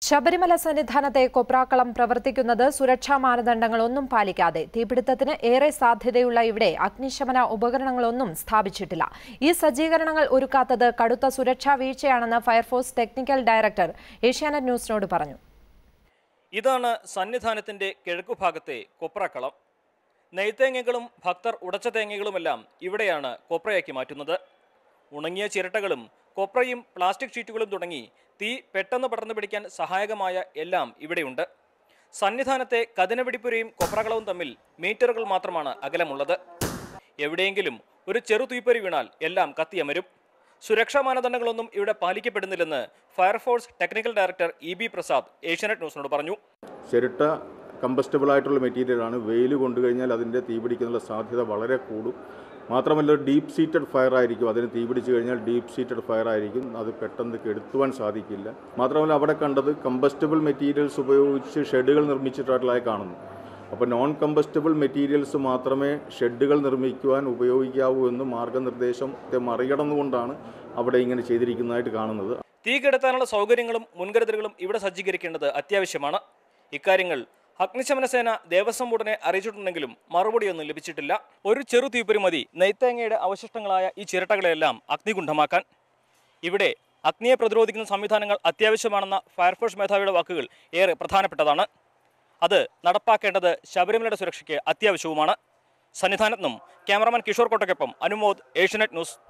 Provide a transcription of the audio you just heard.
ശബരിമല സന്നിധാനത്തെ കൊപ്രാക്കളം പ്രവർത്തിക്കുന്നത് സുരക്ഷാ മാനദണ്ഡങ്ങളൊന്നും പാലിക്കാതെ തീപിടുത്തത്തിന് ഏറെ സാധ്യതയുള്ള ഇവിടെ അഗ്നിശമന ഉപകരണങ്ങളൊന്നും സ്ഥാപിച്ചിട്ടില്ല ഈ സജ്ജീകരണങ്ങൾ ഒരുക്കാത്തത് കടുത്ത സുരക്ഷാ വീഴ്ചയാണെന്ന് ഫയർഫോഴ്സ് ടെക്നിക്കൽ ഡയറക്ടർ ഏഷ്യാനെറ്റ് ന്യൂസിനോട് പറഞ്ഞു ഇതാണ് സന്നിധാനത്തിന്റെ കിഴക്കുഭാഗത്തെ കൊപ്രക്കളം നെയ്ത്തേങ്ങകളും ഭക്തർ ഉടച്ച തേങ്ങകളുമെല്ലാം ഇവിടെയാണ് കൊപ്രയാക്കി മാറ്റുന്നത് ഉണങ്ങിയ ചിരട്ടകളും കൊപ്രയും പ്ലാസ്റ്റിക് ഷീറ്റുകളും തുടങ്ങി തീ പെട്ടെന്ന് പടർന്നു പിടിക്കാൻ സഹായകമായ എല്ലാം ഇവിടെയുണ്ട് സന്നിധാനത്തെ കതിനവെടിപ്പുരയും കൊപ്രകളവും തമ്മിൽ മീറ്ററുകൾ മാത്രമാണ് അകലമുള്ളത് എവിടെയെങ്കിലും ഒരു ചെറു തീപ്പൊരി വീണാൽ എല്ലാം കത്തിയമരും സുരക്ഷാ മാനദണ്ഡങ്ങളൊന്നും ഇവിടെ പാലിക്കപ്പെടുന്നില്ലെന്ന് fire force technical director E B Prasad Asianet ന്യൂസിനോട് പറഞ്ഞു ചിരട്ട കമ്പസ്റ്റബിൾ ആയിട്ടുള്ള മെറ്റീരിയലാണ് വെയിൽ കൊണ്ടു കഴിഞ്ഞാൽ അതിൻ്റെ തീപിടിക്കാനുള്ള സാധ്യത വളരെ കൂടും മാത്രമല്ല ഡീപ്പ് സീറ്റഡ് ഫയർ ആയിരിക്കും അതിന് തീപിടിച്ചു കഴിഞ്ഞാൽ ഡീപ്പ് സീറ്റഡ് ഫയർ ആയിരിക്കും അത് പെട്ടെന്ന് കെടുത്തുവാൻ സാധിക്കില്ല മാത്രമല്ല അവിടെ കണ്ടത് കമ്പസ്റ്റബിൾ മെറ്റീരിയൽസ് ഉപയോഗിച്ച് ഷെഡുകൾ നിർമ്മിച്ചിട്ടുള്ളതായി കാണുന്നു അപ്പോൾ നോൺ കമ്പസ്റ്റബിൾ മെറ്റീരിയൽസ് മാത്രമേ ഷെഡുകൾ നിർമ്മിക്കുവാൻ ഉപയോഗിക്കാവൂ എന്ന് മാർഗനിർദ്ദേശത്തെ മറികടന്നുകൊണ്ടാണ് അവിടെ ഇങ്ങനെ ചെയ്തിരിക്കുന്നതായിട്ട് കാണുന്നത് തീ കെടുത്താനുള്ള സൗകര്യങ്ങളും മുൻകരുതലുകളും ഇവിടെ സജ്ജീകരിക്കേണ്ടത് അത്യാവശ്യമാണ് ഇക്കാര്യങ്ങൾ അഗ്നിശമന സേന ദേവസ്വം ബോർഡിനെ അറിയിച്ചിട്ടുണ്ടെങ്കിലും മറുപടിയൊന്നും ലഭിച്ചിട്ടില്ല ഒരു ചെറു തീപ്പൊരി മതി നെയ്ത്തേങ്ങയുടെ അവശിഷ്ടങ്ങളായ ഈ ചിരട്ടകളെല്ലാം അഗ്നികുണ്ഠമാക്കാൻ ഇവിടെ അഗ്നിയെ പ്രതിരോധിക്കുന്ന സംവിധാനങ്ങൾ അത്യാവശ്യമാണെന്ന ഫയർഫോഴ്സ് മേധാവിയുടെ വാക്കുകൾ ഏറെ പ്രധാനപ്പെട്ടതാണ് അത് നടപ്പാക്കേണ്ടത് ശബരിമലയുടെ സുരക്ഷയ്ക്ക് അത്യാവശ്യവുമാണ് സന്നിധാനത്തുനിന്നും ക്യാമറമാൻ കിഷോർ കോട്ടയ്ക്കൊപ്പം അനുമോദ് ഏഷ്യനെറ്റ് ന്യൂസ്